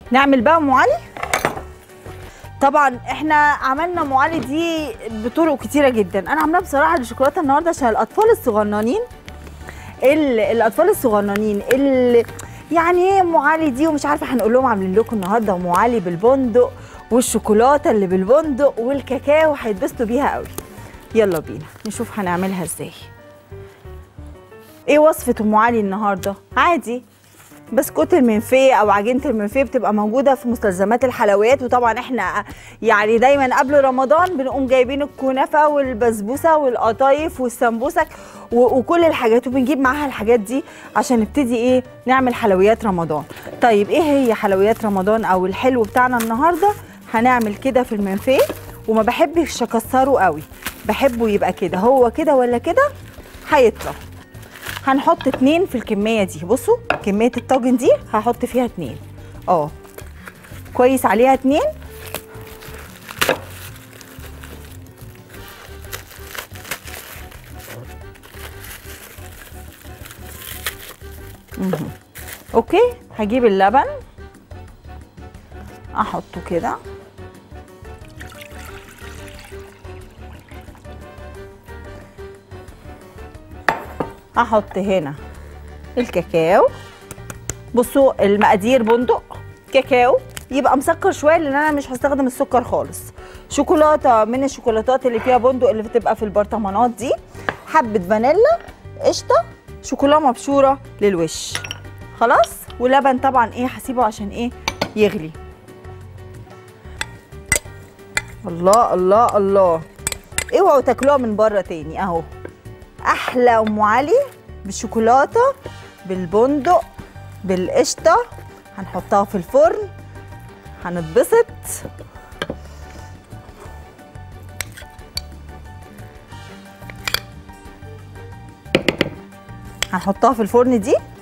نعمل بقى ام علي طبعا احنا عملنا ام علي دي بطرق كتيره جدا انا عاملاها بصراحه بالشوكولاته النهارده عشان الاطفال الصغننين ال- الاطفال الصغننين اللي يعني ايه ام علي دي ومش عارفه هنقول لهم عاملين لكم النهارده ام علي بالبندق والشوكولاته اللي بالبندق والكاكاو هيتبسطوا بيها قوي يلا بينا نشوف هنعملها ازاي ايه وصفه ام علي النهارده عادي بسكوت المنفيه او عجينه المنفيه بتبقى موجوده في مستلزمات الحلويات وطبعا احنا يعني دايما قبل رمضان بنقوم جايبين الكنافه والبسبوسه والقطايف والسمبوسك و- وكل الحاجات وبنجيب معاها الحاجات دي عشان نبتدي ايه نعمل حلويات رمضان طيب ايه هي حلويات رمضان او الحلو بتاعنا النهارده هنعمل كده في المنفيه وما بحبش اكسره قوي بحبه يبقى كده هو كده ولا كده هيطلع هنحط اتنين في الكميه دي بصوا كميه الطاجن دي هحط فيها اتنين اه كويس عليها اتنين مهم. اوكي هجيب اللبن احطه كده هحط هنا الكاكاو بصوا المقادير بندق كاكاو يبقى مسكر شويه لان انا مش هستخدم السكر خالص شوكولاته من الشوكولاتات اللي فيها بندق اللي بتبقى في البرطمانات دي حبه فانيلا قشطه شوكولاته مبشوره للوش خلاص ولبن طبعا ايه هسيبه عشان ايه يغلي الله الله الله اوعوا تاكلوها من بره تاني اهو احلى ام علي بالشوكولاته بالبندق بالقشطه هنحطها في الفرن هنتبسط هنحطها في الفرن دي